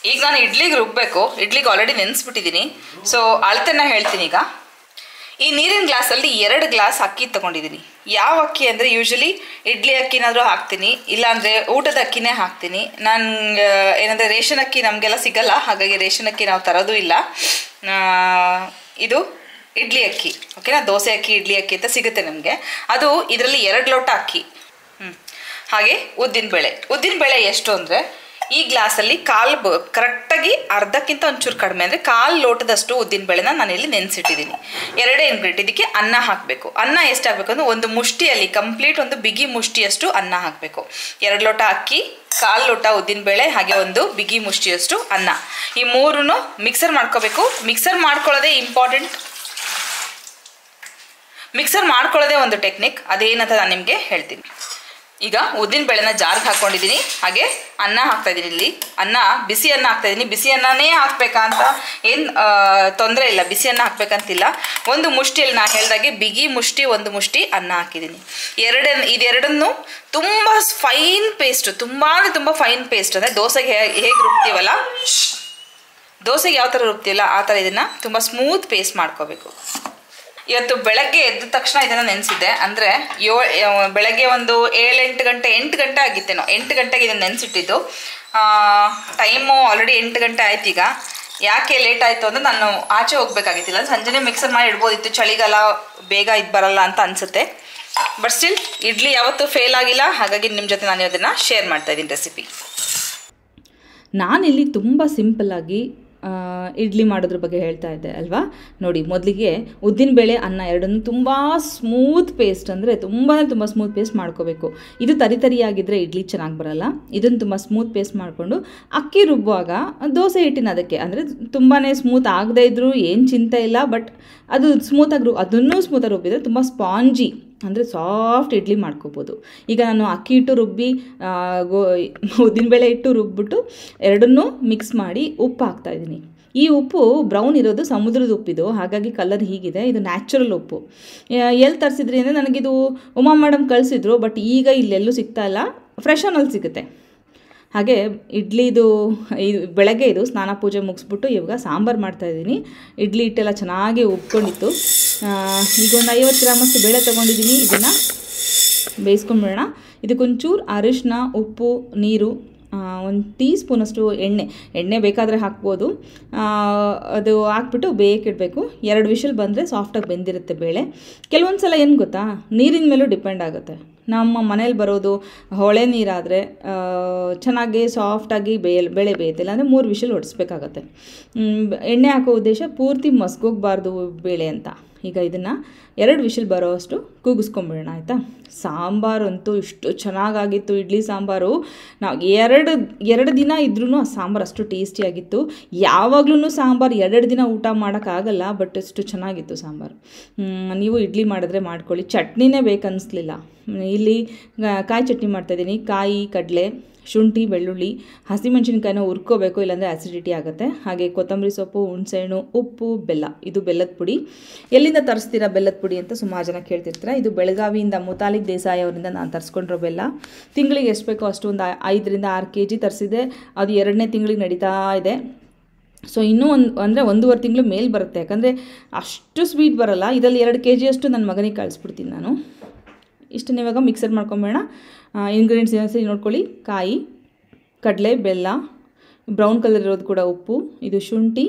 ಈಗ ನಾನು ಇಡ್ಲಿಗೆ ರುಬ್ಬಬೇಕು ಇಡ್ಲಿಗೆ ಆಲ್ರೆಡಿ ನೆನೆಸ್ಬಿಟ್ಟಿದ್ದೀನಿ ಸೊ ಅಳತೆನ ಹೇಳ್ತೀನಿ ಈಗ ಈ ನೀರಿನ ಗ್ಲಾಸಲ್ಲಿ ಎರಡು ಗ್ಲಾಸ್ ಅಕ್ಕಿ ತಗೊಂಡಿದ್ದೀನಿ ಯಾವ ಅಕ್ಕಿ ಅಂದರೆ ಯೂಶಲಿ ಇಡ್ಲಿ ಅಕ್ಕಿನಾದರೂ ಹಾಕ್ತೀನಿ ಇಲ್ಲಾಂದರೆ ಊಟದ ಅಕ್ಕಿನೇ ಹಾಕ್ತೀನಿ ನಾನು ಏನಂದರೆ ರೇಷನ್ ಅಕ್ಕಿ ನಮಗೆಲ್ಲ ಸಿಗಲ್ಲ ಹಾಗಾಗಿ ರೇಷನ್ ಅಕ್ಕಿ ನಾವು ತರೋದು ಇಲ್ಲ ಆ, ಇದು ಇಡ್ಲಿ ಅಕ್ಕಿ ಓಕೆನಾ ದೋಸೆ ಅಕ್ಕಿ ಇಡ್ಲಿ ಅಕ್ಕಿ ಅಂತ ಸಿಗುತ್ತೆ ನಮಗೆ ಅದು ಇದರಲ್ಲಿ ಎರಡು ಲೋಟ ಅಕ್ಕಿ ಹ್ಞೂ ಹಾಗೆ ಉದ್ದಿನ ಬೇಳೆ ಉದ್ದಿನ ಬೇಳೆ ಎಷ್ಟು ಅಂದರೆ ಈ ಗ್ಲಾಸಲ್ಲಿ ಕಾಲು ಬ ಕರೆಕ್ಟಾಗಿ ಅರ್ಧಕ್ಕಿಂತ ಒಂಚೂರು ಕಡಿಮೆ ಅಂದರೆ ಕಾಲು ಲೋಟದಷ್ಟು ಉದ್ದಿನ ಬೇಳೆನ ನಾನು ಇಲ್ಲಿ ನೆನೆಸಿಟ್ಟಿದ್ದೀನಿ ಎರಡೇ ಇಂಗ್ರೀಡಿಯಂಟ್ ಇದಕ್ಕೆ ಅನ್ನ ಹಾಕಬೇಕು ಅನ್ನ ಎಷ್ಟು ಹಾಕಬೇಕು ಅಂದರೆ ಒಂದು ಮುಷ್ಟಿಯಲ್ಲಿ ಕಂಪ್ಲೀಟ್ ಒಂದು ಬಿಗಿ ಮುಷ್ಟಿಯಷ್ಟು ಅನ್ನ ಹಾಕಬೇಕು ಎರಡು ಲೋಟ ಅಕ್ಕಿ ಕಾಲು ಲೋಟ ಉದ್ದಿನ ಬೇಳೆ ಹಾಗೆ ಒಂದು ಬಿಗಿ ಮುಷ್ಟಿಯಷ್ಟು ಅನ್ನ ಈ ಮೂರನ್ನು ಮಿಕ್ಸರ್ ಮಾಡ್ಕೋಬೇಕು ಮಿಕ್ಸರ್ ಮಾಡ್ಕೊಳ್ಳೋದೇ ಇಂಪಾರ್ಟೆಂಟ್ ಮಿಕ್ಸರ್ ಮಾಡ್ಕೊಳ್ಳೋದೇ ಒಂದು ಟೆಕ್ನಿಕ್ ಅದೇನಂತ ನಾನು ನಿಮಗೆ ಹೇಳ್ತೀನಿ ಈಗ ಉದ್ದಿನ ಬೇಳೆನ ಜಾರ್ಗೆ ಹಾಕ್ಕೊಂಡಿದ್ದೀನಿ ಹಾಗೆ ಅನ್ನ ಹಾಕ್ತಾ ಇದ್ದೀನಿ ಇಲ್ಲಿ ಅನ್ನ ಬಿಸಿ ಅನ್ನ ಹಾಕ್ತಾ ಇದ್ದೀನಿ ಬಿಸಿ ಅನ್ನನೇ ಹಾಕ್ಬೇಕಾ ಅಂತ ಏನು ತೊಂದರೆ ಇಲ್ಲ ಬಿಸಿ ಅನ್ನ ಹಾಕ್ಬೇಕಂತಿಲ್ಲ ಒಂದು ಮುಷ್ಟಿಯಲ್ಲಿ ನಾನು ಹೇಳ್ದಾಗೆ ಬಿಗಿ ಮುಷ್ಟಿ ಒಂದು ಮುಷ್ಟಿ ಅನ್ನ ಹಾಕಿದ್ದೀನಿ ಎರಡ ಇದೆರಡನ್ನು ತುಂಬ ಫೈನ್ ಪೇಸ್ಟ್ ತುಂಬಾ ತುಂಬ ಫೈನ್ ಪೇಸ್ಟ್ ಅಂದರೆ ದೋಸೆಗೆ ಹೇಗೆ ರುಬ್ತೀವಲ್ಲ ದೋಸೆಗೆ ಯಾವ ಥರ ರುಬ್ತೀವಲ್ಲ ಆ ಥರ ಇದನ್ನು ತುಂಬ ಸ್ಮೂತ್ ಪೇಸ್ಟ್ ಮಾಡ್ಕೋಬೇಕು ಇವತ್ತು ಬೆಳಗ್ಗೆ ಎದ್ದ ತಕ್ಷಣ ಇದನ್ನು ನೆನೆಸಿದ್ದೆ ಅಂದರೆ ಯೋ ಬೆಳಗ್ಗೆ ಒಂದು ಏಳೆಂಟು ಗಂಟೆ ಎಂಟು ಗಂಟೆ ಆಗಿತ್ತೇನೋ ಎಂಟು ಗಂಟೆಗೆ ಇದನ್ನು ನೆನೆಸಿಟ್ಟಿದ್ದು ಟೈಮು ಆಲ್ರೆಡಿ ಎಂಟು ಗಂಟೆ ಆಯ್ತು ಈಗ ಯಾಕೆ ಲೇಟ್ ಆಯಿತು ಅಂದರೆ ನಾನು ಆಚೆ ಹೋಗ್ಬೇಕಾಗಿತ್ತಿಲ್ಲ ಸಂಜೆನೇ ಮಿಕ್ಸರ್ ಮಾಡಿ ಇಡ್ಬೋದಿತ್ತು ಚಳಿಗಾಲ ಬೇಗ ಇದು ಬರಲ್ಲ ಅಂತ ಅನಿಸುತ್ತೆ ಬಟ್ ಸ್ಟಿಲ್ ಇಡ್ಲಿ ಯಾವತ್ತೂ ಫೇಲ್ ಆಗಿಲ್ಲ ಹಾಗಾಗಿ ನಿಮ್ಮ ಜೊತೆ ನಾನು ಅದನ್ನು ಶೇರ್ ಮಾಡ್ತಾ ಇದ್ದೀನಿ ರೆಸಿಪಿ ನಾನಿಲ್ಲಿ ತುಂಬ ಸಿಂಪಲ್ಲಾಗಿ ಇಡ್ಲಿ ಮಾಡೋದ್ರ ಬಗ್ಗೆ ಹೇಳ್ತಾ ಇದ್ದೆ ಅಲ್ವಾ ನೋಡಿ ಮೊದಲಿಗೆ ಉದ್ದಿನಬೇಳೆ ಅನ್ನ ಎರಡನ್ನು ತುಂಬ ಸ್ಮೂತ್ ಪೇಸ್ಟ್ ಅಂದರೆ ತುಂಬಾ ತುಂಬ ಸ್ಮೂತ್ ಪೇಸ್ಟ್ ಮಾಡ್ಕೋಬೇಕು ಇದು ತರಿ ತರಿಯಾಗಿದ್ದರೆ ಇಡ್ಲಿ ಚೆನ್ನಾಗಿ ಬರಲ್ಲ ಇದನ್ನು ತುಂಬ ಸ್ಮೂತ್ ಪೇಸ್ಟ್ ಮಾಡಿಕೊಂಡು ಅಕ್ಕಿ ರುಬ್ಬುವಾಗ ದೋಸೆ ಹಿಟ್ಟಿನ ಅದಕ್ಕೆ ಅಂದರೆ ತುಂಬಾ ಸ್ಮೂತ್ ಆಗದೇ ಇದ್ದರೂ ಏನು ಚಿಂತೆ ಇಲ್ಲ ಬಟ್ ಅದು ಸ್ಮೂತಾಗಿ ರು ಅದನ್ನೂ ಸ್ಮೂತಾಗಿ ರುಬ್ಬಿದರೆ ತುಂಬ ಸ್ಪಾಂಜಿ ಅಂದರೆ ಸಾಫ್ಟ್ ಇಡ್ಲಿ ಮಾಡ್ಕೋಬೋದು ಈಗ ನಾನು ಅಕ್ಕಿ ಹಿಟ್ಟು ರುಬ್ಬಿ ಆ, ಗೋ ಉದ್ದಿನಬೇಳೆ ಇಟ್ಟು ರುಬ್ಬಿಟ್ಟು ಎರಡನ್ನೂ ಮಿಕ್ಸ್ ಮಾಡಿ ಉಪ್ಪು ಹಾಕ್ತಾಯಿದ್ದೀನಿ ಈ ಉಪ್ಪು ಬ್ರೌನ್ ಇರೋದು ಸಮುದ್ರದ ಉಪ್ಪಿದು ಹಾಗಾಗಿ ಕಲರ್ ಹೀಗಿದೆ ಇದು ನ್ಯಾಚುರಲ್ ಉಪ್ಪು ಎಲ್ಲಿ ತರಿಸಿದ್ರಿ ಅಂದರೆ ನನಗಿದು ಉಮಾ ಮೇಡಮ್ ಕಳಿಸಿದ್ರು ಬಟ್ ಈಗ ಇಲ್ಲೆಲ್ಲೂ ಸಿಗ್ತಾ ಇಲ್ಲ ಫ್ರೆಶ್ ಅನ್ನಲ್ಲಿ ಸಿಗುತ್ತೆ ಹಾಗೆ ಇಡ್ಲಿದು ಇದು ಬೆಳಗ್ಗೆ ಇದು ಸ್ನಾನ ಪೂಜೆ ಮುಗಿಸ್ಬಿಟ್ಟು ಇವಾಗ ಸಾಂಬಾರು ಮಾಡ್ತಾಯಿದ್ದೀನಿ ಇಡ್ಲಿ ಹಿಟ್ಟೆಲ್ಲ ಚೆನ್ನಾಗಿ ಉಬ್ಕೊಂಡಿತ್ತು ಆ, ಈಗ ಒಂದು ಐವತ್ತು ಗ್ರಾಮಷ್ಟು ಬೇಳೆ ತೊಗೊಂಡಿದ್ದೀನಿ ಇದನ್ನು ಬೇಯಿಸ್ಕೊಂಬಿಡೋಣ ಇದಕ್ಕೊಂಚೂರು ಅರಿಶಿನ ಉಪ್ಪು ನೀರು ಒಂದು ಟೀ ಸ್ಪೂನಷ್ಟು ಎಣ್ಣೆ ಎಣ್ಣೆ ಬೇಕಾದರೆ ಹಾಕ್ಬೋದು ಆ, ಅದು ಹಾಕ್ಬಿಟ್ಟು ಬೇಯಕ್ಕಿಡಬೇಕು ಎರಡು ವಿಷಲ್ ಬಂದರೆ ಸಾಫ್ಟಾಗಿ ಬೆಂದಿರುತ್ತೆ ಬೇಳೆ ಕೆಲವೊಂದು ಸಲ ಏನು ಗೊತ್ತಾ ನೀರಿನ ಮೇಲೂ ಡಿಪೆಂಡ್ ಆಗುತ್ತೆ ನಮ್ಮ ಮನೇಲಿ ಬರೋದು ಹೊಳೆ ನೀರಾದರೆ ಚೆನ್ನಾಗಿ ಸಾಫ್ಟಾಗಿ ಬೇಯ ಬೇಳೆ ಬೇಯುತ್ತೆ ಇಲ್ಲಾಂದರೆ ಮೂರು ವಿಷಲ್ ಹೊಡಿಸ್ಬೇಕಾಗತ್ತೆ ಮ್, ಎಣ್ಣೆ ಹಾಕೋ ಉದ್ದೇಶ ಪೂರ್ತಿ ಮಸ್ಗೋಗಬಾರ್ದು ಬೇಳೆ ಅಂತ ಈಗ ಇದನ್ನು ಎರಡು ವಿಷಲ್ ಬರೋ ಅಷ್ಟು ಕೂಗಿಸ್ಕೊಂಬಿಡೋಣ ಆಯಿತಾ ಸಾಂಬಾರು ಅಂತೂ ಇಷ್ಟು ಚೆನ್ನಾಗಾಗಿತ್ತು ಇಡ್ಲಿ ಸಾಂಬಾರು ನಾವು ಎರಡು ಎರಡು ದಿನ ಇದ್ರೂ ಆ ಸಾಂಬಾರು ಅಷ್ಟು ಟೇಸ್ಟಿಯಾಗಿತ್ತು ಯಾವಾಗಲೂ ಸಾಂಬಾರು ಎರಡೆರಡು ದಿನ ಊಟ ಮಾಡೋಕ್ಕಾಗಲ್ಲ ಬಟ್ ಅಷ್ಟು ಚೆನ್ನಾಗಿತ್ತು ಸಾಂಬಾರು ಮ್, ನೀವು ಇಡ್ಲಿ ಮಾಡಿದ್ರೆ ಮಾಡ್ಕೊಳ್ಳಿ ಚಟ್ನಿನೇ ಬೇಕನ್ನಿಸ್ಲಿಲ್ಲ ಇಲ್ಲಿ ಆ, ಕಾಯಿ ಚಟ್ನಿ ಮಾಡ್ತಾಯಿದ್ದೀನಿ ಕಾಯಿ ಕಡಲೆ ಶುಂಠಿ ಬೆಳ್ಳುಳ್ಳಿ ಹಸಿಮೆಣಸಿನ್ಕಾಯಿನ ಹುರ್ಕೋಬೇಕು ಇಲ್ಲಾಂದರೆ ಆ್ಯಸಿಡಿಟಿ ಆಗುತ್ತೆ ಹಾಗೆ ಕೊತ್ತಂಬರಿ ಸೊಪ್ಪು ಹುಣಸೆಹಣ್ಣು ಉಪ್ಪು ಬೆಲ್ಲ ಇದು ಬೆಲ್ಲದ ಪುಡಿ ಎಲ್ಲಿಂದ ತರಿಸ್ತೀರಾ ಬೆಲ್ಲದ ಪುಡಿ ಅಂತ ಸುಮಾರು ಜನ ಕೇಳ್ತಿರ್ತಾರೆ ಇದು ಬೆಳಗಾವಿಯಿಂದ ಮುತಾಲಿಕ್ ದೇಸಾಯಿ ಅವರಿಂದ ನಾನು ತರಿಸ್ಕೊಂಡಿರೋ ಬೆಲ್ಲ ತಿಂಗಳಿಗೆ ಎಷ್ಟು ಬೇಕೋ ಅಷ್ಟು ಒಂದು ಐದರಿಂದ ಆರು ಕೆ ಜಿ ತರಿಸಿದೆ ಅದು ಎರಡನೇ ತಿಂಗಳಿಗೆ ನಡೀತಾ ಇದೆ ಸೊ ಇನ್ನೂ ಒಂದು ಅಂದರೆ ಒಂದೂವರೆ ತಿಂಗಳು ಮೇಲೆ ಬರುತ್ತೆ ಯಾಕಂದರೆ ಅಷ್ಟು ಸ್ವೀಟ್ ಬರಲ್ಲ ಇದರಲ್ಲಿ ಎರಡು ಕೆ ಜಿಯಷ್ಟು ನನ್ನ ಮಗನಿಗೆ ಕಳಿಸ್ಬಿಡ್ತೀನಿ ನಾನು ಇಷ್ಟನ್ನ ಇವಾಗ ಮಿಕ್ಸರ್ ಮಾಡ್ಕೊಂಬೇಡ ಇಂಗ್ರೀಡಿಯೆಂಟ್ಸ್ ಇನ್ನೊಂದ್ಸರಿ ನೋಡ್ಕೊಳ್ಳಿ ಕಾಯಿ ಕಡಲೆ ಬೆಲ್ಲ ಬ್ರೌನ್ ಕಲರ್ ಇರೋದು ಕೂಡ ಉಪ್ಪು ಇದು ಶುಂಠಿ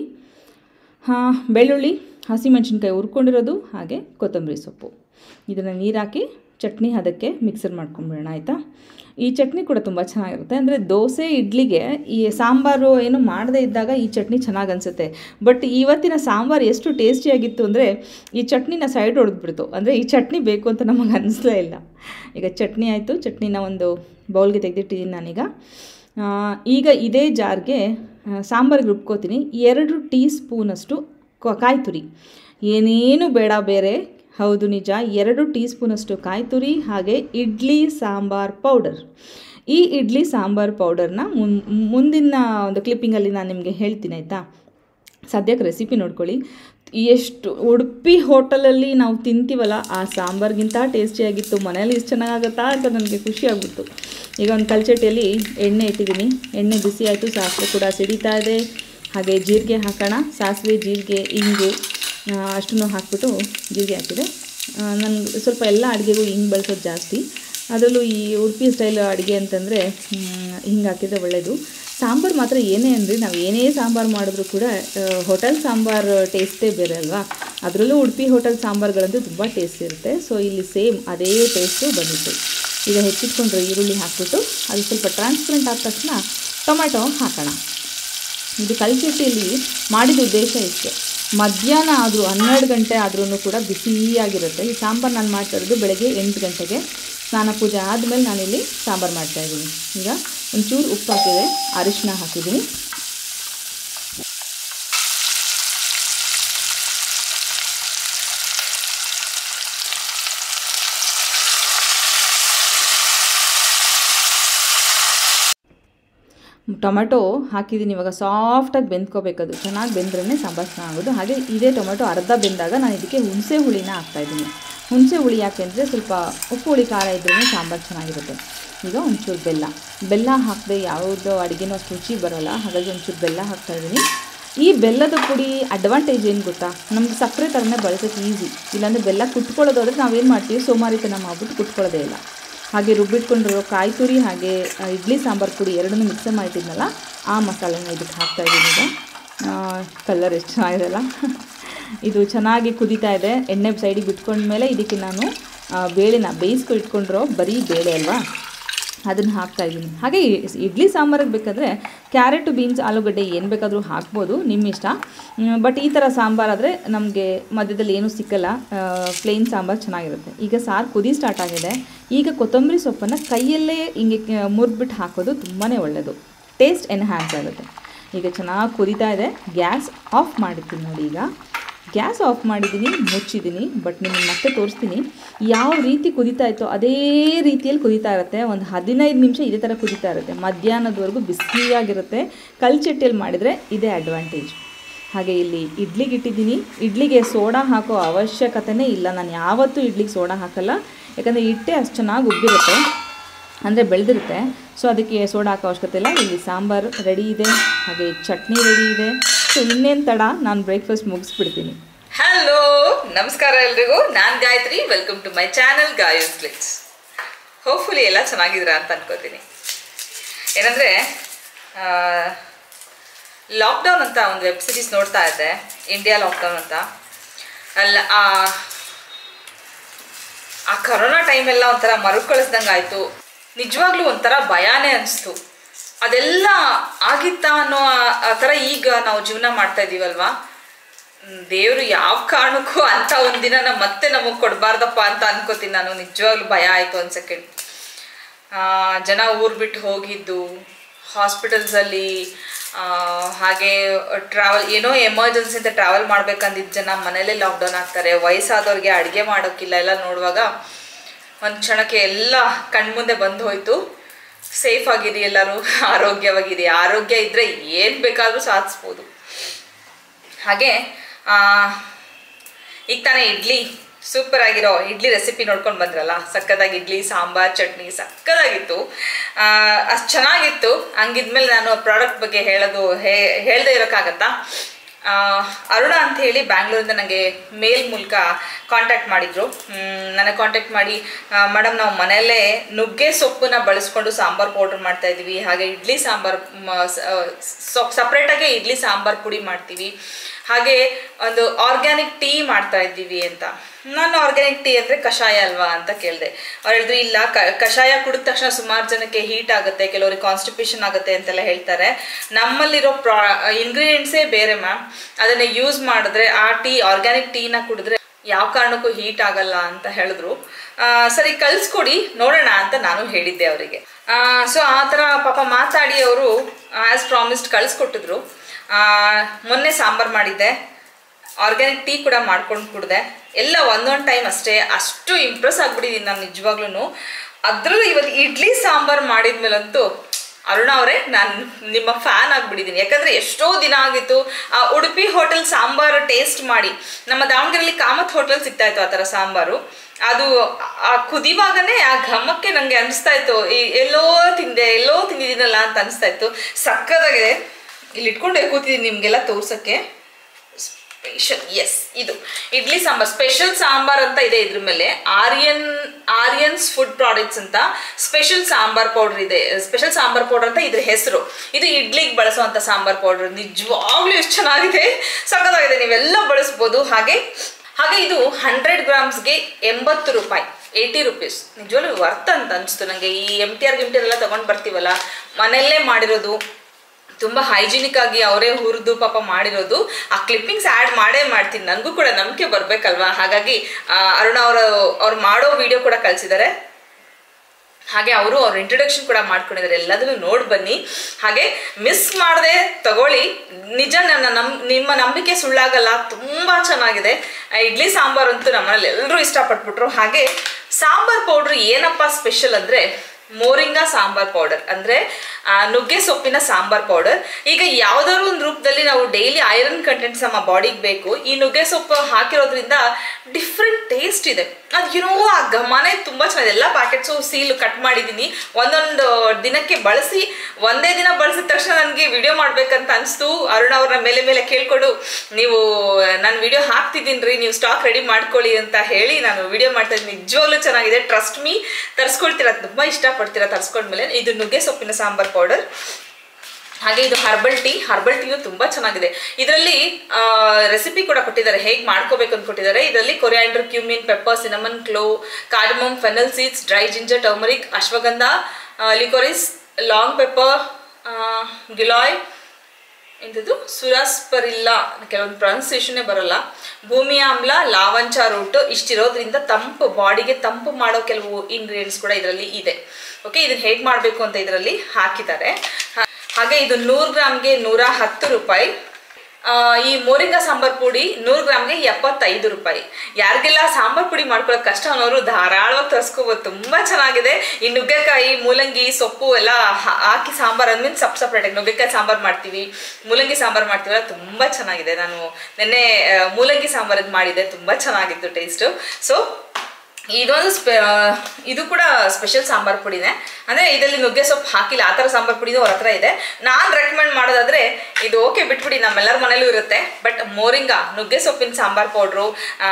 ಹಾಂ ಬೆಳ್ಳುಳ್ಳಿ ಹಸಿಮೆಣಸಿನ್ಕಾಯಿ ಹುರ್ಕೊಂಡಿರೋದು ಹಾಗೆ ಕೊತ್ತಂಬರಿ ಸೊಪ್ಪು ಇದನ್ನು ನೀರು ಹಾಕಿ ಚಟ್ನಿ ಅದಕ್ಕೆ ಮಿಕ್ಸರ್ ಮಾಡ್ಕೊಂಬಿಡೋಣ ಆಯಿತಾ ಈ ಚಟ್ನಿ ಕೂಡ ತುಂಬ ಚೆನ್ನಾಗಿರುತ್ತೆ ಅಂದರೆ ದೋಸೆ ಇಡ್ಲಿಗೆ ಈ ಸಾಂಬಾರು ಏನು ಮಾಡದೇ ಇದ್ದಾಗ ಈ ಚಟ್ನಿ ಚೆನ್ನಾಗಿ ಅನಿಸುತ್ತೆ ಬಟ್ ಇವತ್ತಿನ ಸಾಂಬಾರು ಎಷ್ಟು ಟೇಸ್ಟಿಯಾಗಿತ್ತು ಅಂದರೆ ಈ ಚಟ್ನಿನ ಸೈಡ್ ಹೊಡೆದ್ಬಿಡ್ತು ಅಂದರೆ ಈ ಚಟ್ನಿ ಬೇಕು ಅಂತ ನಮಗೆ ಅನ್ನಿಸ್ಲೇ ಇಲ್ಲ ಈಗ ಚಟ್ನಿ ಆಯಿತು ಚಟ್ನಿನ ಒಂದು ಬೌಲ್ಗೆ ತೆಗೆದಿಟ್ಟಿದ್ದೀನಿ ನಾನೀಗ ಆ, ಈಗ ಇದೇ ಜಾರ್ಗೆ ಆ, ಸಾಂಬಾರಿಗೆ ರುಬ್ಕೋತೀನಿ ಎರಡು ಟೀ ಸ್ಪೂನಷ್ಟು ಕ- ಕಾಯಿ ತುರಿ ಏನೇನು ಬೇಡ ಬೇರೆ ಹೌದು ನಿಜ ಎರಡು ಟೀ ಸ್ಪೂನಷ್ಟು ಕಾಯಿ ತುರಿ ಹಾಗೆ ಇಡ್ಲಿ ಸಾಂಬಾರ್ ಪೌಡರ್ ಈ ಇಡ್ಲಿ ಸಾಂಬಾರ್ ಪೌಡರ್ನ ಮುನ್ ಮುಂದಿನ ಒಂದು ಕ್ಲಿಪ್ಪಿಂಗಲ್ಲಿ ನಾನು ನಿಮಗೆ ಹೇಳ್ತೀನಿ ಆಯಿತಾ ಸದ್ಯಕ್ಕೆ ರೆಸಿಪಿ ನೋಡ್ಕೊಳ್ಳಿ ಎಷ್ಟು ಉಡುಪಿ ಹೋಟೆಲಲ್ಲಿ ನಾವು ತಿಂತೀವಲ್ಲ ಆ ಸಾಂಬಾರ್ಗಿಂತ ಟೇಸ್ಟಿಯಾಗಿತ್ತು ಮನೇಲಿ ಇಷ್ಟು ಚೆನ್ನಾಗಾಗುತ್ತಾ ಅಂತ ನನಗೆ ಖುಷಿ ಆಗ್ಬಿಡ್ತು ಈಗ ಒಂದು ಕಲ್ಚಟ್ಟಿಯಲ್ಲಿ ಎಣ್ಣೆ ಇಟ್ಟಿದ್ದೀನಿ ಎಣ್ಣೆ ಬಿಸಿ ಆಯಿತು ಸಾಸಿವೆ ಕೂಡ ಸಿಡಿತಾ ಇದೆ ಹಾಗೆ ಜೀರಿಗೆ ಹಾಕೋಣ ಸಾಸಿವೆ ಜೀರಿಗೆ ಇಂಗು ಅಷ್ಟನ್ನು ಹಾಕ್ಬಿಟ್ಟು ಜೀರಿಗೆ ಹಾಕಿದೆ ನನಗೆ ಸ್ವಲ್ಪ ಎಲ್ಲ ಅಡುಗೆಗೂ ಹಿಂಗೆ ಬಳಸೋದು ಜಾಸ್ತಿ ಅದರಲ್ಲೂ ಈ ಉಡುಪಿ ಸ್ಟೈಲ್ ಅಡುಗೆ ಅಂತಂದರೆ ಹಿಂಗೆ ಹಾಕಿದರೆ ಒಳ್ಳೆಯದು ಸಾಂಬಾರು ಮಾತ್ರ ಏನೇ ಅಂದ್ರಿ ನಾವು ಏನೇ ಸಾಂಬಾರು ಮಾಡಿದ್ರೂ ಕೂಡ ಹೋಟೆಲ್ ಸಾಂಬಾರು ಟೇಸ್ಟೇ ಬೇರೆ ಅಲ್ವಾ ಅದರಲ್ಲೂ ಉಡುಪಿ ಹೋಟೆಲ್ ಸಾಂಬಾರುಗಳಂತೂ ತುಂಬ ಟೇಸ್ಟ್ ಇರುತ್ತೆ ಸೊ ಇಲ್ಲಿ ಸೇಮ್ ಅದೇ ಟೇಸ್ಟು ಬಂದಿತ್ತು ಈಗ ಹೆಚ್ಚಿಟ್ಕೊಂಡ್ರೆ ಈರುಳ್ಳಿ ಹಾಕ್ಬಿಟ್ಟು ಅದು ಸ್ವಲ್ಪ ಟ್ರಾನ್ಸ್ಪರೆಂಟ್ ಆದ ತಕ್ಷಣ ಟೊಮೆಟೊ ಹಾಕೋಣ ಇದು ಕಲ್ಚಟ್ಟಿಯಲ್ಲಿ ಮಾಡಿದ ಉದ್ದೇಶ ಇಷ್ಟೇ ಮಧ್ಯಾಹ್ನ ಆದರೂ ಹನ್ನೆರಡು ಗಂಟೆ ಆದ್ರೂ ಕೂಡ ಬಿಸಿಯಾಗಿರುತ್ತೆ ಈ ಸಾಂಬಾರು ನಾನು ಮಾಡ್ತಾ ಇರೋದು ಬೆಳಗ್ಗೆ ಎಂಟು ಗಂಟೆಗೆ ಸ್ನಾನ ಪೂಜೆ ಆದಮೇಲೆ ನಾನಿಲ್ಲಿ ಸಾಂಬಾರು ಮಾಡ್ತಾಯಿದ್ದೀನಿ ಈಗ ಒಂಚೂರು ಉಪ್ಪು ಹಾಕಿದೆ ಅರಿಶಿನ ಹಾಕಿದ್ದೀನಿ ಟೊಮೆಟೊ ಹಾಕಿದ್ದೀನಿ ಇವಾಗ ಸಾಫ್ಟಾಗಿ ಬೆಂದ್ಕೋಬೇಕದು ಚೆನ್ನಾಗಿ ಬೆಂದ್ರೇ ಸಾಂಬಾರು ಚೆನ್ನಾಗೋದು ಹಾಗೆ ಇದೇ ಟೊಮೆಟೊ ಅರ್ಧ ಬೆಂದಾಗ ನಾನು ಇದಕ್ಕೆ ಹುಣಸೆ ಹುಳಿನ ಹಾಕ್ತಾಯಿದ್ದೀನಿ ಹುಣಸೆ ಹುಳಿ ಯಾಕೆ ಅಂದರೆ ಸ್ವಲ್ಪ ಉಪ್ಪು ಹುಳಿ ಖಾರ ಇದ್ರೂ ಸಾಂಬಾರು ಚೆನ್ನಾಗಿರುತ್ತೆ ಈಗ ಒಂಚೂರು ಬೆಲ್ಲ ಬೆಲ್ಲ ಹಾಕದೆ ಯಾವುದೋ ಅಡುಗೆನೂ ಅಷ್ಟು ರುಚಿ ಬರೋಲ್ಲ ಹಾಗಾಗಿ ಒಂಚೂರು ಬೆಲ್ಲ ಹಾಕ್ತಾಯಿದ್ದೀನಿ ಈ ಬೆಲ್ಲದ ಪುಡಿ ಅಡ್ವಾಂಟೇಜ್ ಏನು ಗೊತ್ತಾ ನಮ್ಗೆ ಸಕ್ಕರೆ ಥರನೇ ಬಳಸೋಕ್ಕೆ ಈಸಿ ಇಲ್ಲಾಂದರೆ ಬೆಲ್ಲ ಕುಟ್ಕೊಳ್ಳೋದಾದ್ರೆ ನಾವೇನು ಮಾಡ್ತೀವಿ ಸೋಮಾರಿತನ ಮಾಡ್ಬಿಟ್ಟು ಕುಟ್ಕೊಳ್ಳೋದೇ ಇಲ್ಲ ಹಾಗೆ ರುಬ್ಬಿಟ್ಕೊಂಡಿರೋ ಕಾಯಿ ತುರಿ ಹಾಗೆ ಇಡ್ಲಿ ಸಾಂಬಾರು ಪುಡಿ ಎರಡನ್ನೂ ಮಿಕ್ಸ್ ಮಾಡಿಟ್ಟಿದ್ನಲ್ಲ ಆ ಮಸಾಲೆನ ಇದಕ್ಕೆ ಹಾಕ್ತಾಯಿದ್ದೀನಿ ಈಗ ಕಲರ್ ಎಷ್ಟು ಚೆನ್ನಾಗಿದೆಲ್ಲ ಇದು ಚೆನ್ನಾಗಿ ಕುದೀತಾ ಇದೆ ಎಣ್ಣೆ ಸೈಡಿಗೆ ಬಿಟ್ಕೊಂಡ್ಮೇಲೆ ಇದಕ್ಕೆ ನಾನು ಬೇಳೆನ ಬೇಯಿಸ್ಕೊ ಇಟ್ಕೊಂಡಿರೋ ಬರೀ ಬೇಳೆ ಅಲ್ವಾ ಅದನ್ನು ಹಾಕ್ತಾಯಿದ್ದೀನಿ ಹಾಗೆ ಇಡ್ಲಿ ಸಾಂಬಾರಿಗೆ ಬೇಕಾದರೆ ಕ್ಯಾರೆಟು ಬೀನ್ಸ್ ಆಲೂಗಡ್ಡೆ ಏನು ಬೇಕಾದರೂ ಹಾಕ್ಬೋದು ನಿಮ್ಮ ಇಷ್ಟ ಬಟ್ ಈ ಥರ ಸಾಂಬಾರಾದರೆ ನಮಗೆ ಮಧ್ಯದಲ್ಲಿ ಏನೂ ಸಿಕ್ಕಲ್ಲ ಪ್ಲೇನ್ ಸಾಂಬಾರು ಚೆನ್ನಾಗಿರುತ್ತೆ ಈಗ ಸಾರು ಕುದಿ ಸ್ಟಾರ್ಟ್ ಆಗಿದೆ ಈಗ ಕೊತ್ತಂಬರಿ ಸೊಪ್ಪನ್ನು ಕೈಯಲ್ಲೇ ಹಿಂಗೆ ಮುರಿದ್ಬಿಟ್ಟು ಹಾಕೋದು ತುಂಬಾ ಒಳ್ಳೆಯದು ಟೇಸ್ಟ್ ಎನ್ಹ್ಯಾನ್ಸ್ ಆಗುತ್ತೆ ಈಗ ಚೆನ್ನಾಗಿ ಕುದೀತಾ ಇದೆ ಗ್ಯಾಸ್ ಆಫ್ ಮಾಡಿರ್ತೀನಿ ನೋಡಿ ಈಗ ಗ್ಯಾಸ್ ಆಫ್ ಮಾಡಿದ್ದೀನಿ ಮುಚ್ಚಿದ್ದೀನಿ ಬಟ್ ನಿಮಗೆ ಮತ್ತೆ ತೋರಿಸ್ತೀನಿ ಯಾವ ರೀತಿ ಕುದೀತಾ ಇತ್ತೋ ಅದೇ ರೀತಿಯಲ್ಲಿ ಕುದೀತಾ ಇರುತ್ತೆ ಒಂದು ಹದಿನೈದು ನಿಮಿಷ ಇದೇ ಥರ ಕುದೀತಾ ಇರುತ್ತೆ ಮಧ್ಯಾಹ್ನದವರೆಗೂ ಬಿಸಿಯಾಗಿರುತ್ತೆ ಕಲ್ಚಟ್ಟಿಯಲ್ಲಿ ಮಾಡಿದರೆ ಇದೇ ಅಡ್ವಾಂಟೇಜ್ ಹಾಗೆ ಇಲ್ಲಿ ಇಡ್ಲಿಗೆ ಇಟ್ಟಿದ್ದೀನಿ ಇಡ್ಲಿಗೆ ಸೋಡಾ ಹಾಕೋ ಅವಶ್ಯಕತೆನೇ ಇಲ್ಲ ನಾನು ಯಾವತ್ತೂ ಇಡ್ಲಿಗೆ ಸೋಡಾ ಹಾಕಲ್ಲ ಯಾಕಂದರೆ ಹಿಟ್ಟೆ ಅಷ್ಟು ಚೆನ್ನಾಗಿ ಉಬ್ಬಿರುತ್ತೆ ಅಂದರೆ ಬೆಳೆದಿರುತ್ತೆ ಸೊ ಅದಕ್ಕೆ ಸೋಡಾ ಹಾಕೋ ಅವಶ್ಯಕತೆ ಇಲ್ಲ ಇಲ್ಲಿ ಸಾಂಬಾರು ರೆಡಿ ಇದೆ ಹಾಗೆ ಚಟ್ನಿ ರೆಡಿ ಇದೆ ಸೊ ಇನ್ನೇನು ತಡ ನಾನು ಬ್ರೇಕ್ಫಾಸ್ಟ್ ಮುಗಿಸ್ಬಿಡ್ತೀನಿ ಹಲೋ ನಮಸ್ಕಾರ ಎಲ್ರಿಗೂ ನಾನು Gayathri welcome to my channel Gayas clicks hopefully ಎಲ್ಲ ಚೆನ್ನಾಗಿದ್ದೀರಾ ಅಂತ ಅನ್ಕೋತೀನಿ ಏನಂದರೆ ಲಾಕ್ಡೌನ್ ಅಂತ ಒಂದು ವೆಬ್ ಸಿರೀಸ್ ನೋಡ್ತಾ ಇದ್ದೆ ಇಂಡಿಯಾ ಲಾಕ್ಡೌನ್ ಅಂತ ಅಲ್ಲ ಆ ಆ ಕರೋನಾ ಟೈಮೆಲ್ಲ ಒಂಥರ ಮರುಕಳಿಸ್ದಂಗೆ ಆಯಿತು ನಿಜವಾಗ್ಲೂ ಒಂಥರ ಭಯಾನೇ ಅನಿಸ್ತು ಅದೆಲ್ಲ ಆಗಿತ್ತಾ ಅನ್ನೋ ಆ- ಆ ಥರ ಈಗ ನಾವು ಜೀವನ ಮಾಡ್ತಾ ಇದ್ದೀವಲ್ವಾ ದೇವರು ಯಾವ ಕಾರಣಕ್ಕೂ ಅಂತ ಒಂದಿನ ನಮ್ಮ ಮತ್ತೆ ನಮಗೆ ಕೊಡಬಾರ್ದಪ್ಪ ಅಂತ ಅನ್ಕೋತೀನಿ ನಾನು ನಿಜವಾಗ್ಲೂ ಭಯ ಆಯಿತು ಒಂದು ಸೆಕೆಂಡ್ ಜನ ಊರು ಬಿಟ್ಟು ಹೋಗಿದ್ದು ಹಾಸ್ಪಿಟಲ್ಸಲ್ಲಿ ಹಾಗೆ ಟ್ರಾವೆಲ್ ಏನೋ ಎಮರ್ಜೆನ್ಸಿ ಅಂತ ಟ್ರಾವೆಲ್ ಮಾಡ್ಬೇಕಂದಿದ್ದ ಜನ ಮನೇಲೇ ಲಾಕ್ಡೌನ್ ಆಗ್ತಾರೆ ವಯಸ್ಸಾದವ್ರಿಗೆ ಅಡುಗೆ ಮಾಡೋಕ್ಕಿಲ್ಲ ಎಲ್ಲ ನೋಡುವಾಗ ಒಂದು ಕ್ಷಣಕ್ಕೆ ಎಲ್ಲ ಕಣ್ಮುಂದೆ ಬಂದು ಹೋಯ್ತು ಸೇಫ್ ಆಗಿರಿ ಎಲ್ಲರೂ ಆರೋಗ್ಯವಾಗಿರಿ ಆರೋಗ್ಯ ಇದ್ದರೆ ಏನು ಬೇಕಾದರೂ ಸಾಧಿಸ್ಬೋದು ಹಾಗೆ ಆ, ಈಗ ತಾನೇ ಇಡ್ಲಿ ಸೂಪರ್ ಆಗಿರೋ ಇಡ್ಲಿ ರೆಸಿಪಿ ನೋಡ್ಕೊಂಡು ಬಂದ್ರಲ್ಲ ಸಕ್ಕದಾಗಿ ಇಡ್ಲಿ ಸಾಂಬಾರ್ ಚಟ್ನಿ ಸಕ್ಕದಾಗಿತ್ತು ಅಷ್ಟು ಚೆನ್ನಾಗಿತ್ತು ಹಂಗಿದ್ಮೇಲೆ ನಾನು ಪ್ರಾಡಕ್ಟ್ ಬಗ್ಗೆ ಹೇಳೋದು ಹೇ ಹೇಳದೆ ಇರೋಕ್ಕಾಗತ್ತಾ ಆ, ಅರುಣ ಅಂತ ಹೇಳಿ ಬ್ಯಾಂಗ್ಳೂರಿಂದ ನನಗೆ ಮೇಲ್ ಮೂಲಕ ಕಾಂಟ್ಯಾಕ್ಟ್ ಮಾಡಿದರು ನನಗೆ ಕಾಂಟ್ಯಾಕ್ಟ್ ಮಾಡಿ ಮೇಡಮ್ ನಾವು ಮನೆಯಲ್ಲೇ ನುಗ್ಗೆ ಸೊಪ್ಪನ್ನ ಬಳಸ್ಕೊಂಡು ಸಾಂಬಾರ್ ಪೌಡ್ರ್ ಮಾಡ್ತಾ ಇದ್ದೀವಿ ಹಾಗೆ ಇಡ್ಲಿ ಸಾಂಬಾರ್ ಸಪ್ರೇಟಾಗೆ ಇಡ್ಲಿ ಸಾಂಬಾರ್ ಪುಡಿ ಮಾಡ್ತೀವಿ ಹಾಗೆ ಒಂದು ಆರ್ಗ್ಯಾನಿಕ್ ಟೀ ಮಾಡ್ತಾ ಇದ್ದೀವಿ ಅಂತ ನಾನು ಆರ್ಗ್ಯಾನಿಕ್ ಟೀ ಅಂದರೆ ಕಷಾಯ ಅಲ್ವಾ ಅಂತ ಕೇಳಿದೆ ಅವ್ರು ಹೇಳಿದ್ರು ಇಲ್ಲ ಕ ಕಷಾಯ ಕುಡಿದ ತಕ್ಷಣ ಸುಮಾರು ಜನಕ್ಕೆ ಹೀಟ್ ಆಗುತ್ತೆ ಕೆಲವರಿಗೆ ಕಾನ್ಸ್ಟಿಪೇಷನ್ ಆಗುತ್ತೆ ಅಂತೆಲ್ಲ ಹೇಳ್ತಾರೆ ನಮ್ಮಲ್ಲಿರೋ ಪ್ರಾ ಇಂಗ್ರೀಡಿಯೆಂಟ್ಸೇ ಬೇರೆ ಮ್ಯಾಮ್ ಅದನ್ನು ಯೂಸ್ ಮಾಡಿದ್ರೆ ಆ ಟೀ ಆರ್ಗ್ಯಾನಿಕ್ ಟೀನ ಕುಡಿದ್ರೆ ಯಾವ ಕಾರಣಕ್ಕೂ ಹೀಟ್ ಆಗಲ್ಲ ಅಂತ ಹೇಳಿದ್ರು ಆ, ಸರಿ ಕಳಿಸ್ಕೊಡಿ ನೋಡೋಣ ಅಂತ ನಾನು ಹೇಳಿದ್ದೆ ಅವರಿಗೆ ಸೊ ಆ ಥರ ಪಾಪ ಮಾತಾಡಿ ಅವರು ಆ್ಯಸ್ ಪ್ರಾಮಿಸ್ಡ್ ಕಳಿಸ್ಕೊಟ್ಟಿದ್ರು ಆ, ಮೊನ್ನೆ ಸಾಂಬಾರು ಮಾಡಿದ್ದೆ ಆರ್ಗ್ಯಾನಿಕ್ ಟೀ ಕೂಡ ಮಾಡ್ಕೊಂಡು ಕುಡ್ದೆ ಎಲ್ಲ ಒಂದೊಂದು ಟೈಮ್ ಅಷ್ಟೇ ಅಷ್ಟು ಇಂಪ್ರೆಸ್ ಆಗ್ಬಿಟ್ಟಿದ್ದೀನಿ ನಾನು ನಿಜವಾಗ್ಲೂ ಅದರಲ್ಲೂ ಇವತ್ತು ಇಡ್ಲಿ ಸಾಂಬಾರು ಮಾಡಿದ್ಮೇಲಂತೂ ಅರುಣ ಅವರೇ ನಾನು ನಿಮ್ಮ ಫ್ಯಾನ್ ಆಗಿಬಿಟ್ಟಿದ್ದೀನಿ ಯಾಕಂದ್ರೆ ಎಷ್ಟೋ ದಿನ ಆಗಿತ್ತು ಆ ಉಡುಪಿ ಹೋಟೆಲ್ ಸಾಂಬಾರು ಟೇಸ್ಟ್ ಮಾಡಿ ನಮ್ಮ ದಾವಣಗೆರೆಯಲ್ಲಿ ಕಾಮತ್ ಹೋಟೆಲ್ ಸಿಗ್ತಾ ಇತ್ತು ಆ ಥರ ಸಾಂಬಾರು ಅದು ಆ ಕುದಿವಾಗನೇ ಆ ಘಮಕ್ಕೆ ನನಗೆ ಅನಿಸ್ತಾ ಇತ್ತು ಈ ಎಲ್ಲೋ ತಿಂದೆ ಎಲ್ಲೋ ತಿಂದಿದ್ದೀನಲ್ಲ ಅಂತ ಅನಿಸ್ತಾ ಇತ್ತು ಸಕ್ಕದಾಗಿದೆ ಇಲ್ಲಿ ಇಟ್ಕೊಂಡೆ ಕೂತಿದ್ದೀನಿ ನಿಮಗೆಲ್ಲ ತೋರ್ಸಕ್ಕೆ ಸ್ಪೆಷಲ್ ಎಸ್ ಇದು ಇಡ್ಲಿ ಸಾಂಬಾರ್ ಸ್ಪೆಷಲ್ ಸಾಂಬಾರ್ ಅಂತ ಇದೆ ಇದ್ರ ಮೇಲೆ ಆರ್ಯನ್ ಆರ್ಯನ್ಸ್ ಫುಡ್ ಪ್ರಾಡಕ್ಟ್ಸ್ ಅಂತ ಸ್ಪೆಷಲ್ ಸಾಂಬಾರ್ ಪೌಡರ್ ಇದೆ ಸ್ಪೆಷಲ್ ಸಾಂಬಾರ್ ಪೌಡರ್ ಅಂತ ಇದ್ರ ಹೆಸರು ಇದು ಇಡ್ಲಿಗೆ ಬಳಸುವಂತ ಸಾಂಬಾರ್ ಪೌಡರ್ ನಿಜವಾಗ್ಲೂ ಎಷ್ಟು ಚೆನ್ನಾಗಿದೆ ಸಖತ್ತಾಗಿದೆ ನೀವೆಲ್ಲ ಬಳಸ್ಬೋದು ಹಾಗೆ ಹಾಗೆ ಇದು ಹಂಡ್ರೆಡ್ ಗ್ರಾಮ್ಸ್ಗೆ ಎಂಬತ್ತು ರೂಪಾಯಿ ಏಯ್ಟಿ ರುಪೀಸ್ ನಿಜವಾಗ್ಲೂ ವರ್ತ್ ಅಂತ ಅನಿಸ್ತು ನನಗೆ ಈ ಎಮ್ ಟಿ ಆರ್ ಗಿಮ್ ಟಿ ಆರ್ ಎಲ್ಲ ತೊಗೊಂಡು ಬರ್ತೀವಲ್ಲ ಮನೆಯಲ್ಲೇ ಮಾಡಿರೋದು ತುಂಬ ಹೈಜಿನಿಕ್ ಆಗಿ ಅವರೇ ಹುರಿದು ಪಾಪ ಮಾಡಿರೋದು ಆ ಕ್ಲಿಪ್ಪಿಂಗ್ಸ್ ಆ್ಯಡ್ ಮಾಡೇ ಮಾಡ್ತೀನಿ ನನಗೂ ಕೂಡ ನಂಬಿಕೆ ಬರಬೇಕಲ್ವಾ ಹಾಗಾಗಿ ಆ, ಅರುಣ ಅವರು ಅವ್ರು ಮಾಡೋ ವಿಡಿಯೋ ಕೂಡ ಕಳಿಸಿದ್ದಾರೆ ಹಾಗೆ ಅವರು ಅವ್ರ ಇಂಟ್ರೊಡಕ್ಷನ್ ಕೂಡ ಮಾಡ್ಕೊಂಡಿದ್ದಾರೆ ಎಲ್ಲದನ್ನು ನೋಡಿ ಬನ್ನಿ ಹಾಗೆ ಮಿಸ್ ಮಾಡದೆ ತಗೊಳ್ಳಿ ನಿಜ ನನ್ನ ನಮ್ ನಿಮ್ಮ ನಂಬಿಕೆ ಸುಳ್ಳಾಗಲ್ಲ ತುಂಬ ಚೆನ್ನಾಗಿದೆ ಆ, ಇಡ್ಲಿ ಸಾಂಬಾರು ಅಂತೂ ನಮ್ಮನೇಲಿ ಎಲ್ಲರೂ ಇಷ್ಟಪಟ್ಬಿಟ್ರು ಹಾಗೆ ಸಾಂಬಾರ್ ಪೌಡ್ರ್ ಏನಪ್ಪ ಸ್ಪೆಷಲ್ ಅಂದರೆ ಮೋರಿಂಗಾ ಸಾಂಬಾರ್ ಪೌಡರ್ ಅಂದರೆ ನುಗ್ಗೆ ಸೊಪ್ಪಿನ ಸಾಂಬಾರ್ ಪೌಡರ್ ಈಗ ಯಾವುದಾದ್ರು ಒಂದು ರೂಪದಲ್ಲಿ ನಾವು ಡೈಲಿ ಐರನ್ ಕಂಟೆಂಟ್ಸ್ ನಮ್ಮ ಬಾಡಿಗೆ ಬೇಕು ಈ ನುಗ್ಗೆ ಸೊಪ್ಪು ಹಾಕಿರೋದ್ರಿಂದ ಡಿಫ್ರೆಂಟ್ ಟೇಸ್ಟ್ ಇದೆ ಅದು ಏನೋ ಆ ಘಮನೇ ತುಂಬ ಚೆನ್ನಾಗಿದೆ ಎಲ್ಲ ಪ್ಯಾಕೆಟ್ಸು ಸೀಲು ಕಟ್ ಮಾಡಿದ್ದೀನಿ ಒಂದೊಂದು ದಿನಕ್ಕೆ ಬಳಸಿ ಒಂದೇ ದಿನ ಬಳಸಿದ ತಕ್ಷಣ ನನಗೆ ವಿಡಿಯೋ ಮಾಡ್ಬೇಕಂತ ಅನಿಸ್ತು ಅರುಣ ಅವ್ರನ್ನ ಮೇಲೆ ಮೇಲೆ ಕೇಳ್ಕೊಂಡು ನೀವು ನಾನು ವಿಡಿಯೋ ಹಾಕ್ತಿದ್ದೀನಿ ರೀ ನೀವು ಸ್ಟಾಕ್ ರೆಡಿ ಮಾಡ್ಕೊಳ್ಳಿ ಅಂತ ಹೇಳಿ ನಾನು ವಿಡಿಯೋ ಮಾಡ್ತಾ ಇದ್ದೀನಿ ನಿಜವಾಗ್ಲೂ ಚೆನ್ನಾಗಿದೆ ಟ್ರಸ್ಟ್ ಮೀ ತರಿಸ್ಕೊಳ್ತೀರಾ ತುಂಬ ಇಷ್ಟಪಡ್ತೀರಾ ತರಿಸ್ಕೊಂಡ್ಮೇಲೆ ಇದು ನುಗ್ಗೆ ಸೊಪ್ಪಿನ ಸಾಂಬಾರ್ ಪೌಡರ್ ಹಾಗೆ ಇದು ಹರ್ಬಲ್ ಟೀ ಹರ್ಬಲ್ ಟೀನು ತುಂಬಾ ಚೆನ್ನಾಗಿದೆ ಇದರಲ್ಲಿ ರೆಸಿಪಿ ಕೂಡ ಕೊಟ್ಟಿದ್ದಾರೆ ಹೇಗೆ ಮಾಡ್ಕೋಬೇಕು ಅಂತ ಕೊಟ್ಟಿದ್ದಾರೆ ಇದರಲ್ಲಿ coriander cumin pepper cinnamon clove cardamom fennel seeds dry ginger turmeric ashwagandha licorice long pepper giloy ಇಂಥದ್ದು ಸುರಾಸ್ಪರಿಲ್ಲ ಕೆಲವೊಂದು ಪ್ರೊನೌನ್ಸಿಯೇಷನ್ನೇ ಬರಲ್ಲ ಭೂಮಿ ಆಮ್ಲ ಲಾವಂಚ ರೂಟ್ ಇಷ್ಟಿರೋದ್ರಿಂದ ತಂಪು ಬಾಡಿಗೆ ತಂಪು ಮಾಡೋ ಕೆಲವು ಇಂಗ್ರೀಡಿಯೆಂಟ್ಸ್ ಕೂಡ ಇದರಲ್ಲಿ ಇದೆ ಓಕೆ ಇದನ್ನ ಹೇಗೆ ಮಾಡಬೇಕು ಅಂತ ಇದರಲ್ಲಿ ಹಾಕಿದ್ದಾರೆ ಹಾ- ಹಾಗೆ ಇದು ನೂರು ಗ್ರಾಮ್ಗೆ ನೂರ ಹತ್ತು ರೂಪಾಯಿ ಆ, ಈ ಮೋರಿಂಗ ಸಾಂಬಾರ್ ಪುಡಿ ನೂರು ಗ್ರಾಮ್ಗೆ ಎಪ್ಪತ್ತೈದು ರೂಪಾಯಿ ಯಾರಿಗೆಲ್ಲ ಸಾಂಬಾರ್ ಪುಡಿ ಮಾಡ್ಕೊಳ್ಳೋಕೆ ಕಷ್ಟ ಅನ್ನೋರು ಧಾರಾಳವಾಗಿ ತರಿಸ್ಕೋಬೋದು ತುಂಬ ಚೆನ್ನಾಗಿದೆ ಈ ನುಗ್ಗೆಕಾಯಿ ಮೂಲಂಗಿ ಸೊಪ್ಪು ಎಲ್ಲ ಹಾ- ಹಾಕಿ ಸಾಂಬಾರ್ ಅಂದ್ಮೇಲೆ ಸಪ್ ಸಪ್ರೇಟಾಗಿ ನುಗ್ಗೆಕಾಯಿ ಸಾಂಬಾರ್ ಮಾಡ್ತೀವಿ ಮೂಲಂಗಿ ಸಾಂಬಾರ್ ಮಾಡ್ತೀವಲ್ಲ ತುಂಬ ಚೆನ್ನಾಗಿದೆ ನಾನು ನಿನ್ನೆ ಆ, ಮೂಲಂಗಿ ಸಾಂಬಾರದ್ದು ಮಾಡಿದ್ದೆ ತುಂಬ ಚೆನ್ನಾಗಿತ್ತು ಟೇಸ್ಟು ಸೊ ಇದೊಂದು ಸ್ಪೆ ಆ, ಇದು ಕೂಡ ಸ್ಪೆಷಲ್ ಸಾಂಬಾರ್ ಪುಡಿನೇ ಅಂದರೆ ಇದರಲ್ಲಿ ನುಗ್ಗೆ ಸೊಪ್ಪು ಹಾಕಿಲ್ಲ ಆ ಥರ ಸಾಂಬಾರ್ ಪುಡಿನೂ ಅವ್ರ ಹತ್ರ ಇದೆ ನಾನು ರೆಕಮೆಂಡ್ ಮಾಡೋದಾದ್ರೆ ಇದು ಓಕೆ ಬಿಟ್ಬಿಡಿ ನಮ್ಮೆಲ್ಲರ ಮನೇಲೂ ಇರುತ್ತೆ ಬಟ್ ಮೋರಿಂಗ ನುಗ್ಗೆ ಸೊಪ್ಪಿನ ಸಾಂಬಾರ್ ಪೌಡ್ರು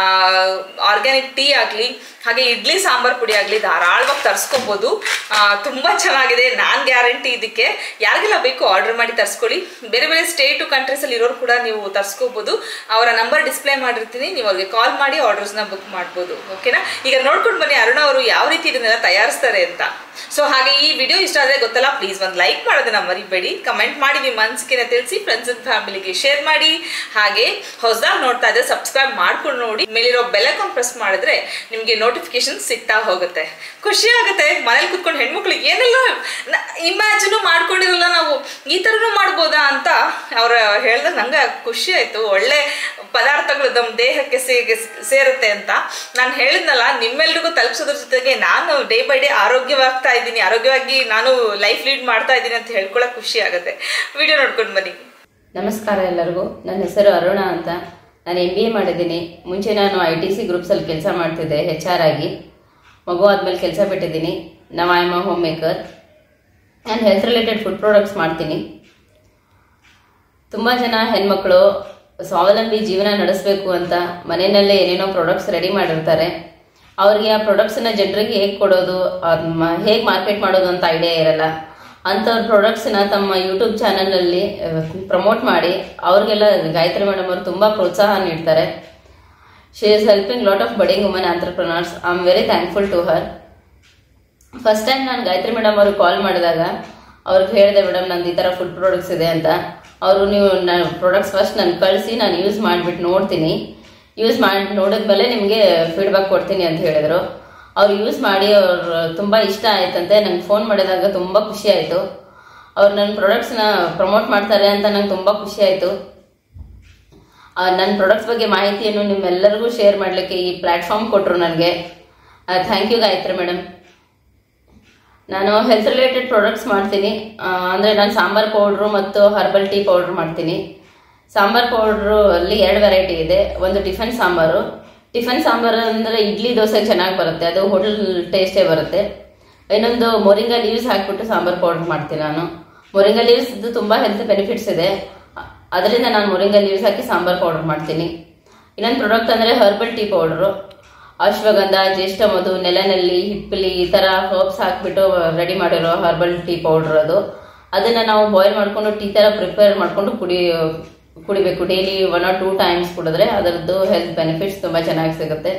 ಆರ್ಗ್ಯಾನಿಕ್ ಟೀ ಆಗಲಿ ಹಾಗೆ ಇಡ್ಲಿ ಸಾಂಬಾರ್ ಪುಡಿ ಆಗಲಿ ಧಾರಾಳವಾಗಿ ತರಿಸ್ಕೊಬೋದು ತುಂಬ ಚೆನ್ನಾಗಿದೆ ನಾನು ಗ್ಯಾರಂಟಿ ಇದಕ್ಕೆ ಯಾರಿಗೆಲ್ಲ ಬೇಕು ಆರ್ಡರ್ ಮಾಡಿ ತರಿಸ್ಕೊಳ್ಳಿ ಬೇರೆ ಬೇರೆ ಸ್ಟೇಟು ಕಂಟ್ರೀಸಲ್ಲಿ ಇರೋರು ಕೂಡ ನೀವು ತರಿಸ್ಕೋಬೋದು ಅವರ ನಂಬರ್ ಡಿಸ್ಪ್ಲೇ ಮಾಡಿರ್ತೀನಿ ನೀವು ಅವ್ರಿಗೆ ಕಾಲ್ ಮಾಡಿ ಆರ್ಡರ್ಸ್ನ ಬುಕ್ ಮಾಡ್ಬೋದು ಓಕೆನಾ ಈಗ ನೋಡ್ಕೊಂಡು ಬನ್ನಿ ಅರುಣ ಅವರು ಯಾವ ರೀತಿ ಇದನ್ನೆಲ್ಲ ತಯಾರಿಸ್ತಾರೆ ಅಂತ ಸೊ ಹಾಗೆ ಈ ವಿಡಿಯೋ ಇಷ್ಟ ಆದರೆ ಗೊತ್ತಲ್ಲ ಪ್ಲೀಸ್ ಒಂದು ಲೈಕ್ ಮಾಡೋದನ್ನ ಮರಿಬೇಡಿ ಕಮೆಂಟ್ ಮಾಡಿ ನಿಮ್ಮ ಅನಿಸಿಕೆನ ತಿಳಿಸಿ ಫ್ರೆಂಡ್ಸ್ ಅಂಡ್ ಫ್ಯಾಮಿಲಿಗೆ ಶೇರ್ ಮಾಡಿ ಹಾಗೆ ಹೊಸದಾಗಿ ನೋಡ್ತಾ ಇದ್ರೆ ಸಬ್ಸ್ಕ್ರೈಬ್ ಮಾಡ್ಕೊಂಡು ನೋಡಿ ಮೇಲಿರೋ ಬೆಲೈಕಾನ್ ಪ್ರೆಸ್ ಮಾಡಿದ್ರೆ ನಿಮಗೆ ನೋಟಿಫಿಕೇಶನ್ ಸಿಗ್ತಾ ಹೋಗುತ್ತೆ ಖುಷಿ ಆಗುತ್ತೆ ಮನೇಲಿ ಕುತ್ಕೊಂಡು ಹೆಣ್ಮಕ್ಳಿಗೆ ಏನೆಲ್ಲ ಇಮ್ಯಾಜಿನು ಮಾಡ್ಕೊಂಡಿರಲ್ಲ ನಾವು ಈ ಥರನೂ ಮಾಡ್ಬೋದಾ ಅಂತ ಅವ್ರು ಹೇಳಿದಾಗ ನಂಗೆ ಖುಷಿ ಆಯಿತು ಒಳ್ಳೆ ಪದಾರ್ಥಗಳು ನಮ್ಮ ದೇಹಕ್ಕೆ ಸೇ- ಸೇರುತ್ತೆ ಅಂತ ನಾನು ಹೇಳಿದ್ನಲ್ಲ ನಿಮ್ಮೆಲ್ರಿಗೂ ತಲುಪಿಸೋದ್ರ ಜೊತೆಗೆ ನಾನು ಡೇ ಬೈ ಡೇ ಆರೋಗ್ಯವಾಗ್ತಾ ಇದ್ದೀನಿ ಆರೋಗ್ಯವಾಗಿ ನಾನು ಲೈಫ್ ಲೀಡ್ ಮಾಡ್ತಾ ಇದ್ದೀನಿ ಅಂತ ಹೇಳ್ಕೊಳಕ್ ಖುಷಿ ಆಗುತ್ತೆ ವಿಡಿಯೋ ನೋಡ್ಕೊಂಡು ಬನ್ನಿ ನಮಸ್ಕಾರ ಎಲ್ಲರಿಗೂ ನನ್ನ ಹೆಸರು ಅರುಣ ಅಂತ ನಾನು ಎಮ್ ಬಿ ಎ ಮಾಡಿದ್ದೀನಿ ಮುಂಚೆ ನಾನು ಐ ಟಿ ಸಿ ಗ್ರೂಪ್ಸಲ್ಲಿ ಕೆಲಸ ಮಾಡ್ತಿದ್ದೆ ಹೆಚ್ ಆರ್ ಆಗಿ ಮಗು ಆದಮೇಲೆ ಕೆಲಸ ಬಿಟ್ಟಿದ್ದೀನಿ ನಾವು I M a homemaker ನಾನು ಹೆಲ್ತ್ ರಿಲೇಟೆಡ್ ಫುಡ್ ಪ್ರಾಡಕ್ಟ್ಸ್ ಮಾಡ್ತೀನಿ ತುಂಬ ಜನ ಹೆಣ್ಮಕ್ಳು ಸ್ವಾವಲಂಬಿ ಜೀವನ ನಡೆಸಬೇಕು ಅಂತ ಮನೆಯಲ್ಲೇ ಏನೇನೋ ಪ್ರಾಡಕ್ಟ್ಸ್ ರೆಡಿ ಮಾಡಿರ್ತಾರೆ ಅವ್ರಿಗೆ ಆ ಪ್ರಾಡಕ್ಟ್ಸನ್ನ ಜನರಿಗೆ ಹೇಗೆ ಕೊಡೋದು ಹೇಗೆ ಮಾರ್ಕೆಟ್ ಮಾಡೋದು ಅಂತ ಐಡಿಯಾ ಇರಲ್ಲ ಅಂಥವ್ರ ಪ್ರಾಡಕ್ಟ್ಸ್ನ ತಮ್ಮ ಯೂಟ್ಯೂಬ್ ಚಾನಲಲ್ಲಿ ಪ್ರಮೋಟ್ ಮಾಡಿ ಅವ್ರಿಗೆಲ್ಲ ಗಾಯತ್ರಿ ಮೇಡಮ್ ಅವರು ತುಂಬ ಪ್ರೋತ್ಸಾಹ ನೀಡ್ತಾರೆ she is helping lot of budding woman entrepreneurs I am very thankful to her first time ನಾನು ಗಾಯತ್ರಿ ಮೇಡಮ್ ಅವ್ರಿಗೆ ಕಾಲ್ ಮಾಡಿದಾಗ ಅವ್ರಿಗೆ ಹೇಳಿದೆ ಮೇಡಮ್ ನಂದು ಈ ಥರ ಫುಡ್ ಪ್ರಾಡಕ್ಟ್ಸ್ ಇದೆ ಅಂತ ಅವರು ನೀವು ನಾನು ಪ್ರಾಡಕ್ಟ್ಸ್ ಫಸ್ಟ್ ನಾನು ಕಳಿಸಿ ನಾನು ಯೂಸ್ ಮಾಡಿಬಿಟ್ಟು ನೋಡ್ತೀನಿ ಯೂಸ್ ಮಾಡಿ ನೋಡಿದ್ಮೇಲೆ ನಿಮಗೆ ಫೀಡ್ಬ್ಯಾಕ್ ಕೊಡ್ತೀನಿ ಅಂತ ಹೇಳಿದರು ಅವ್ರು ಯೂಸ್ ಮಾಡಿ ಅವ್ರು ತುಂಬ ಇಷ್ಟ ಆಯ್ತಂತೆ ನಂಗೆ ಫೋನ್ ಮಾಡಿದಾಗ ತುಂಬ ಖುಷಿ ಆಯಿತು ಅವ್ರು ನನ್ನ ಪ್ರಾಡಕ್ಟ್ಸ್ನ ಪ್ರಮೋಟ್ ಮಾಡ್ತಾರೆ ಅಂತ ನಂಗೆ ತುಂಬ ಖುಷಿ ಆಯಿತು ನನ್ನ ಪ್ರಾಡಕ್ಟ್ಸ್ ಬಗ್ಗೆ ಮಾಹಿತಿಯನ್ನು ನಿಮ್ಮೆಲ್ಲರಿಗೂ ಶೇರ್ ಮಾಡಲಿಕ್ಕೆ ಈ ಪ್ಲ್ಯಾಟ್ಫಾರ್ಮ್ ಕೊಟ್ಟರು ನನಗೆ ಥ್ಯಾಂಕ್ ಯು ಗಾಯತ್ರಿ ಮೇಡಮ್ ನಾನು ಹೆಲ್ತ್ ರಿಲೇಟೆಡ್ ಪ್ರಾಡಕ್ಟ್ಸ್ ಮಾಡ್ತೀನಿ ಆ, ಅಂದ್ರೆ ನಾನು ಸಾಂಬಾರ್ ಪೌಡ್ರು ಮತ್ತು ಹರ್ಬಲ್ ಟೀ ಪೌಡ್ರ್ ಮಾಡ್ತೀನಿ ಸಾಂಬಾರ್ ಪೌಡ್ರು ಅಲ್ಲಿ ಎರಡು ವೆರೈಟಿ ಇದೆ ಒಂದು ಟಿಫನ್ ಸಾಂಬಾರು ಟಿಫನ್ ಸಾಂಬಾರು ಅಂದ್ರೆ ಇಡ್ಲಿ ದೋಸೆಗೆ ಚೆನ್ನಾಗಿ ಬರುತ್ತೆ ಅದು ಹೋಟೆಲ್ ಟೇಸ್ಟೇ ಬರುತ್ತೆ ಇನ್ನೊಂದು ಮೊರಿಂಗಾ ಲೀವ್ಸ್ ಹಾಕ್ಬಿಟ್ಟು ಸಾಂಬಾರ್ ಪೌಡರ್ ಮಾಡ್ತೀನಿ ನಾನು ಮೊರಿಂಗಾ ಲೀವ್ಸ್ ತುಂಬಾ ಹೆಲ್ತ್ ಬೆನಿಫಿಟ್ಸ್ ಇದೆ ಅ- ಅದರಿಂದ ನಾನು ಮೊರಿಂಗಾ ಲೀವ್ಸ್ ಹಾಕಿ ಸಾಂಬಾರ್ ಪೌಡರ್ ಮಾಡ್ತೀನಿ ಇನ್ನೊಂದು ಪ್ರಾಡಕ್ಟ್ ಅಂದ್ರೆ ಹರ್ಬಲ್ ಟೀ ಪೌಡರು ಅಶ್ವಗಂಧ ಜ್ಯೇಷ್ಠ ಮಧು ನೆಲನಲ್ಲಿ ಹಿಪ್ಪಲಿ ಈ ತರ ಹರ್ಬ್ಸ್ ಹಾಕ್ಬಿಟ್ಟು ರೆಡಿ ಮಾಡಿರೋ ಹರ್ಬಲ್ ಟೀ ಪೌಡರ್ ಅದು ಅದನ್ನ ನಾವು ಬಾಯ್ಲ್ ಮಾಡ್ಕೊಂಡು ಟೀ ತರ ಪ್ರಿಪೇರ್ ಮಾಡ್ಕೊಂಡು ಕುಡಿ ಕುಡಿಬೇಕು daily one or two times ಕುಡಿದ್ರೆ ಅದರದ್ದು ಹೆಲ್ತ್ ಬೆನಿಫಿಟ್ಸ್ ತುಂಬಾ ಚೆನ್ನಾಗಿ ಸಿಗುತ್ತೆ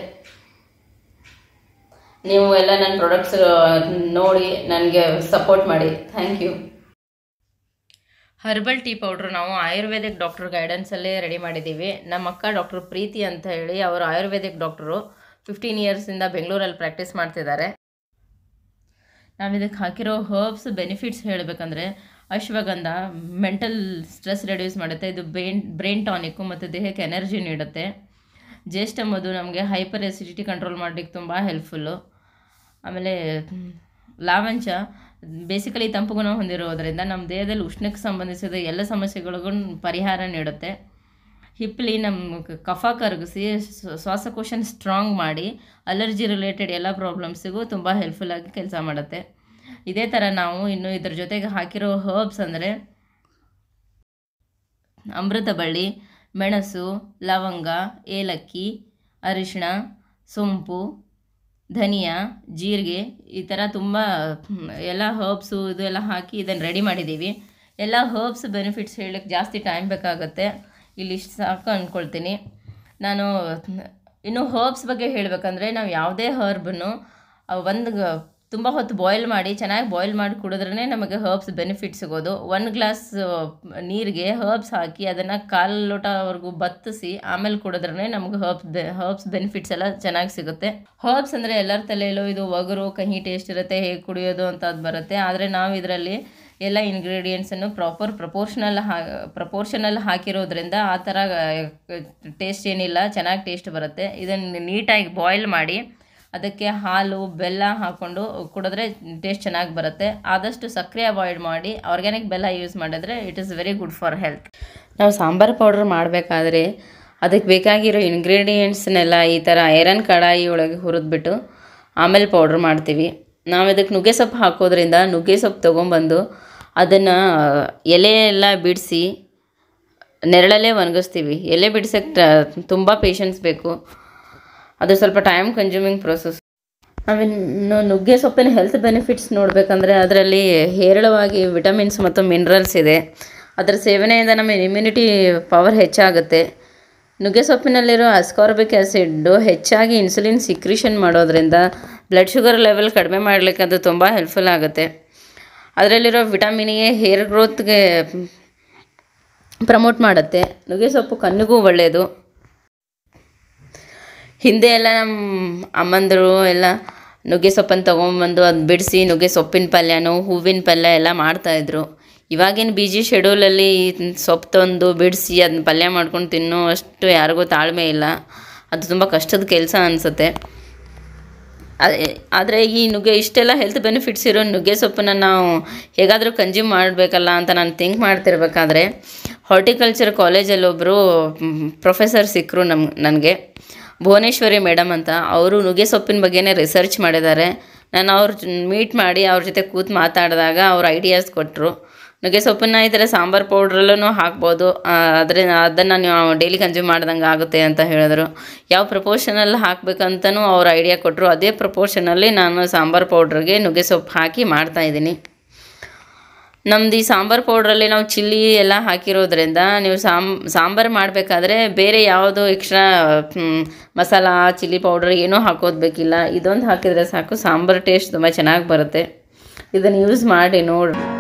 ನೀವು ಎಲ್ಲ ನನ್ನ ಪ್ರಾಡಕ್ಟ್ಸ್ ನೋಡಿ ನನಗೆ ಸಪೋರ್ಟ್ ಮಾಡಿ thank you herbal tea powder ನಾವು ಆಯುರ್ವೇದಿಕ್ ಡಾಕ್ಟರ್ ಗೈಡೆನ್ಸಲ್ಲೇ ರೆಡಿ ಮಾಡಿದ್ದೀವಿ ನಮ್ಮ ಅಕ್ಕ ಡಾಕ್ಟರ್ ಪ್ರೀತಿ ಅಂತ ಹೇಳಿ ಅವರು ಆಯುರ್ವೇದಿಕ್ ಡಾಕ್ಟರು ಫಿಫ್ಟೀನ್ ಇಯರ್ಸಿಂದ ಬೆಂಗಳೂರಲ್ಲಿ ಪ್ರಾಕ್ಟೀಸ್ ಮಾಡ್ತಿದ್ದಾರೆ ನಾವು ಇದಕ್ಕೆ ಹಾಕಿರೋ ಹರ್ಬ್ಸ್ ಬೆನಿಫಿಟ್ಸ್ ಹೇಳಬೇಕಂದ್ರೆ ಅಶ್ವಗಂಧ ಮೆಂಟಲ್ ಸ್ಟ್ರೆಸ್ ರೆಡ್ಯೂಸ್ ಮಾಡುತ್ತೆ ಇದು ಬ್ರೈನ್ ಬ್ರೈನ್ ಟಾನಿಕ್ಕು ಮತ್ತು ದೇಹಕ್ಕೆ ಎನರ್ಜಿ ನೀಡುತ್ತೆ ಜ್ಯೇಷ್ಠ ಮಧು ನಮಗೆ ಹೈಪರ್ ಎಸಿಡಿಟಿ ಕಂಟ್ರೋಲ್ ಮಾಡಲಿಕ್ಕೆ ತುಂಬ ಹೆಲ್ಪ್ಫುಲ್ಲು ಆಮೇಲೆ ಮ್, ಲಾವಂಚ ಬೇಸಿಕಲಿ ತಂಪು ಗುಣ ಹೊಂದಿರೋದರಿಂದ ನಮ್ಮ ದೇಹದಲ್ಲಿ ಉಷ್ಣಕ್ಕೆ ಸಂಬಂಧಿಸಿದ ಎಲ್ಲ ಸಮಸ್ಯೆಗಳಿಗೂ ಪರಿಹಾರ ನೀಡುತ್ತೆ ಹಿಪ್ಪಲಿ ನಮ್ಮ ಕ- ಕಫ ಕರಗಿಸಿ ಸ್- ಶ್ವಾಸಕೋಶನ ಸ್ಟ್ರಾಂಗ್ ಮಾಡಿ ಅಲರ್ಜಿ ರಿಲೇಟೆಡ್ ಎಲ್ಲ ಪ್ರಾಬ್ಲಮ್ಸಿಗೂ ತುಂಬ ಹೆಲ್ಪ್ಫುಲ್ಲಾಗಿ ಕೆಲಸ ಮಾಡುತ್ತೆ ಇದೇ ಥರ ನಾವು ಇನ್ನು ಇದ್ರ ಜೊತೆಗೆ ಹಾಕಿರೋ ಹರ್ಬ್ಸ್ ಅಂದರೆ ಅಮೃತ ಬಳ್ಳಿ ಮೆಣಸು ಲವಂಗ ಏಲಕ್ಕಿ ಅರಿಶಿಣ ಸೊಂಪು ಧನಿಯಾ ಜೀರಿಗೆ ಈ ಥರ ತುಂಬ ಹ್ಮ್, ಎಲ್ಲ ಹರ್ಬ್ಸು ಇದು ಎಲ್ಲ ಹಾಕಿ ಇದನ್ನು ರೆಡಿ ಮಾಡಿದ್ದೀವಿ ಎಲ್ಲ ಹರ್ಬ್ಸ್ ಬೆನಿಫಿಟ್ಸ್ ಹೇಳಕ್ಕೆ ಜಾಸ್ತಿ ಟೈಮ್ ಬೇಕಾಗುತ್ತೆ ಇಲ್ಲಿ ಇಷ್ಟು ಸಾಕು ಅಂದ್ಕೊಳ್ತೀನಿ ನಾನು ಇನ್ನು ಹರ್ಬ್ಸ್ ಬಗ್ಗೆ ಹೇಳಬೇಕಂದ್ರೆ ನಾವು ಯಾವುದೇ ಹರ್ಬನ್ನು ಒಂದು ತುಂಬ ಹೊತ್ತು ಬಾಯ್ಲ್ ಮಾಡಿ ಚೆನ್ನಾಗಿ ಬಾಯ್ಲ್ ಮಾಡಿ ಕುಡಿದ್ರೇ ನಮಗೆ ಹರ್ಬ್ಸ್ ಬೆನಿಫಿಟ್ ಸಿಗೋದು ಒಂದು ಗ್ಲಾಸ್ ನೀರಿಗೆ ಹರ್ಬ್ಸ್ ಹಾಕಿ ಅದನ್ನು ಕಾಲು ಲೋಟವರೆಗೂ ಬತ್ತಿಸಿ ಆಮೇಲೆ ಕುಡಿದ್ರೇ ನಮಗೆ ಹರ್ಬ್ಸ್ ಬೆ ಹರ್ಬ್ಸ್ ಬೆನಿಫಿಟ್ಸ್ ಎಲ್ಲ ಚೆನ್ನಾಗಿ ಸಿಗುತ್ತೆ ಹರ್ಬ್ಸ್ ಅಂದರೆ ಎಲ್ಲರ ತಲೆಯಲ್ಲೂ ಇದು ಒಗರು ಕಹಿ ಟೇಸ್ಟ್ ಇರುತ್ತೆ ಹೇಗೆ ಕುಡಿಯೋದು ಅಂತ ಅದು ಬರುತ್ತೆ ಆದರೆ ನಾವು ಇದರಲ್ಲಿ ಎಲ್ಲ ಇಂಗ್ರೀಡಿಯೆಂಟ್ಸನ್ನು ಪ್ರಾಪರ್ ಪ್ರಪೋರ್ಷನಲ್ ಹಾ ಪ್ರಪೋರ್ಷನಲ್ ಹಾಕಿರೋದ್ರಿಂದ ಆ ಥರ ಟೇಸ್ಟ್ ಏನಿಲ್ಲ ಚೆನ್ನಾಗಿ ಟೇಸ್ಟ್ ಬರುತ್ತೆ ಇದನ್ನು ನೀಟಾಗಿ ಬಾಯ್ಲ್ ಮಾಡಿ ಅದಕ್ಕೆ ಹಾಲು ಬೆಲ್ಲ ಹಾಕ್ಕೊಂಡು ಕುಡಿದ್ರೆ ಟೇಸ್ಟ್ ಚೆನ್ನಾಗಿ ಬರುತ್ತೆ ಆದಷ್ಟು ಸಕ್ಕರೆ ಅವಾಯ್ಡ್ ಮಾಡಿ ಆರ್ಗ್ಯಾನಿಕ್ ಬೆಲ್ಲ ಯೂಸ್ ಮಾಡಿದ್ರೆ it is very good for health ನಾವು ಸಾಂಬಾರು ಪೌಡ್ರ್ ಮಾಡಬೇಕಾದ್ರೆ ಅದಕ್ಕೆ ಬೇಕಾಗಿರೋ ಇಂಗ್ರೀಡಿಯೆಂಟ್ಸ್ನೆಲ್ಲ ಈ ಥರ ಐರನ್ ಕಡಾಯಿ ಒಳಗೆ ಹುರಿದ್ಬಿಟ್ಟು ಆಮೇಲೆ ಪೌಡ್ರ್ ಮಾಡ್ತೀವಿ ನಾವು ಇದಕ್ಕೆ ನುಗ್ಗೆ ಸೊಪ್ಪು ಹಾಕೋದ್ರಿಂದ ನುಗ್ಗೆ ಸೊಪ್ಪು ತೊಗೊಂಬಂದು ಅದನ್ನು ಎಲೆ ಎಲ್ಲ ಬಿಡಿಸಿ ನೆರಳಲ್ಲೇ ಒಣಗಿಸ್ತೀವಿ ಎಲೆ ಬಿಡ್ಸಕ್ಕೆ ತುಂಬ ಪೇಷನ್ಸ್ ಬೇಕು ಅದು ಸ್ವಲ್ಪ ಟೈಮ್ ಕನ್ಸ್ಯೂಮಿಂಗ್ ಪ್ರೊಸೆಸ್ ನಾವಿನ್ನು ನುಗ್ಗೆ ಸೊಪ್ಪಿನ ಹೆಲ್ತ್ ಬೆನಿಫಿಟ್ಸ್ ನೋಡಬೇಕಂದ್ರೆ ಅದರಲ್ಲಿ ಹೇರಳವಾಗಿ ವಿಟಮಿನ್ಸ್ ಮತ್ತು ಮಿನರಲ್ಸ್ ಇದೆ ಅದರ ಸೇವನೆಯಿಂದ ನಮ್ಮ ಇಮ್ಯುನಿಟಿ ಪವರ್ ಹೆಚ್ಚಾಗುತ್ತೆ ನುಗ್ಗೆ ಸೊಪ್ಪಿನಲ್ಲಿರೋ ಅಸ್ಕಾರ್ಬಿಕ್ ಆ್ಯಸಿಡ್ಡು ಹೆಚ್ಚಾಗಿ ಇನ್ಸುಲಿನ್ ಸಿಕ್ರಿಷನ್ ಮಾಡೋದ್ರಿಂದ ಬ್ಲಡ್ ಶುಗರ್ ಲೆವೆಲ್ ಕಡಿಮೆ ಮಾಡಲಿಕ್ಕೆ ಅದು ತುಂಬ ಹೆಲ್ಪ್ಫುಲ್ ಆಗುತ್ತೆ ಅದರಲ್ಲಿರೋ ವಿಟಮಿನ್ ಎ ಹೇರ್ ಗ್ರೋತ್ಗೆ ಪ್ರಮೋಟ್ ಮಾಡುತ್ತೆ ನುಗ್ಗೆ ಸೊಪ್ಪು ಕಣ್ಣಿಗೂ ಒಳ್ಳೆಯದು ಹಿಂದೆ ಎಲ್ಲ ನಮ್ಮ ಅಮ್ಮಂದರು ಎಲ್ಲ ನುಗ್ಗೆ ಸೊಪ್ಪನ್ನು ತೊಗೊಂಬಂದು ಅದು ಬಿಡಿಸಿ ನುಗ್ಗೆ ಸೊಪ್ಪಿನ ಪಲ್ಯನೋ ಹೂವಿನ ಪಲ್ಯ ಎಲ್ಲ ಮಾಡ್ತಾಯಿದ್ರು ಇವಾಗಿನ ಬಿಜಿ ಶೆಡ್ಯೂಲಲ್ಲಿ ಸೊಪ್ಪು ತಂದು ಬಿಡಿಸಿ ಅದನ್ನ ಪಲ್ಯ ಮಾಡ್ಕೊಂಡು ತಿನ್ನೋ ಅಷ್ಟು ಯಾರಿಗೂ ತಾಳ್ಮೆ ಇಲ್ಲ ಅದು ತುಂಬ ಕಷ್ಟದ ಕೆಲಸ ಅನಿಸುತ್ತೆ ಆದರೆ ಈ ನುಗ್ಗೆ ಇಷ್ಟೆಲ್ಲ ಹೆಲ್ತ್ ಬೆನಿಫಿಟ್ಸ್ ಇರೋ ನುಗ್ಗೆ ಸೊಪ್ಪನ್ನು ನಾವು ಹೇಗಾದರೂ ಕನ್ಸ್ಯೂಮ್ ಮಾಡಬೇಕಲ್ಲ ಅಂತ ನಾನು ಥಿಂಕ್ ಮಾಡ್ತಿರ್ಬೇಕಾದ್ರೆ ಹಾರ್ಟಿಕಲ್ಚರ್ ಕಾಲೇಜಲ್ಲಿ ಒಬ್ಬರು ಪ್ರೊಫೆಸರ್ ಸಿಕ್ಕರು ನಮ್ ನನಗೆ ಭುವನೇಶ್ವರಿ ಮೇಡಮ್ ಅಂತ ಅವರು ನುಗ್ಗೆ ಸೊಪ್ಪಿನ ಬಗ್ಗೆನೇ ರಿಸರ್ಚ್ ಮಾಡಿದ್ದಾರೆ ನಾನು ಅವ್ರ ಮೀಟ್ ಮಾಡಿ ಅವ್ರ ಜೊತೆ ಕೂತು ಮಾತಾಡಿದಾಗ ಅವ್ರ ಐಡಿಯಾಸ್ ಕೊಟ್ಟರು ನುಗ್ಗೆ ಸೊಪ್ಪನ್ನ ಈ ಥರ ಸಾಂಬಾರು ಪೌಡ್ರಲ್ಲೂ ಹಾಕ್ಬೋದು ಆದರೆ ಅದನ್ನು ನೀವು ಡೈಲಿ ಕನ್ಸ್ಯೂಮ್ ಮಾಡ್ದಂಗೆ ಆಗುತ್ತೆ ಅಂತ ಹೇಳಿದ್ರು ಯಾವ ಪ್ರಪೋರ್ಷನಲ್ಲಿ ಹಾಕಬೇಕಂತನೂ ಅವ್ರ ಐಡಿಯಾ ಕೊಟ್ಟರು ಅದೇ ಪ್ರಪೋರ್ಷನಲ್ಲಿ ನಾನು ಸಾಂಬಾರು ಪೌಡ್ರಿಗೆ ನುಗ್ಗೆ ಸೊಪ್ಪು ಹಾಕಿ ಮಾಡ್ತಾಯಿದ್ದೀನಿ ನಮ್ದು ಈ ಸಾಂಬಾರು ಪೌಡ್ರಲ್ಲಿ ನಾವು ಚಿಲ್ಲಿ ಎಲ್ಲ ಹಾಕಿರೋದ್ರಿಂದ ನೀವು ಸಾಂಬ್ ಸಾಂಬಾರು ಮಾಡಬೇಕಾದ್ರೆ ಬೇರೆ ಯಾವುದು ಎಕ್ಸ್ಟ್ರಾ ಮಸಾಲ ಚಿಲ್ಲಿ ಪೌಡ್ರ್ ಏನೂ ಹಾಕೋದು ಬೇಕಿಲ್ಲ ಇದೊಂದು ಹಾಕಿದರೆ ಸಾಕು ಸಾಂಬಾರು ಟೇಸ್ಟ್ ತುಂಬ ಚೆನ್ನಾಗಿ ಬರುತ್ತೆ ಇದನ್ನು ಯೂಸ್ ಮಾಡಿ ನೋಡಿ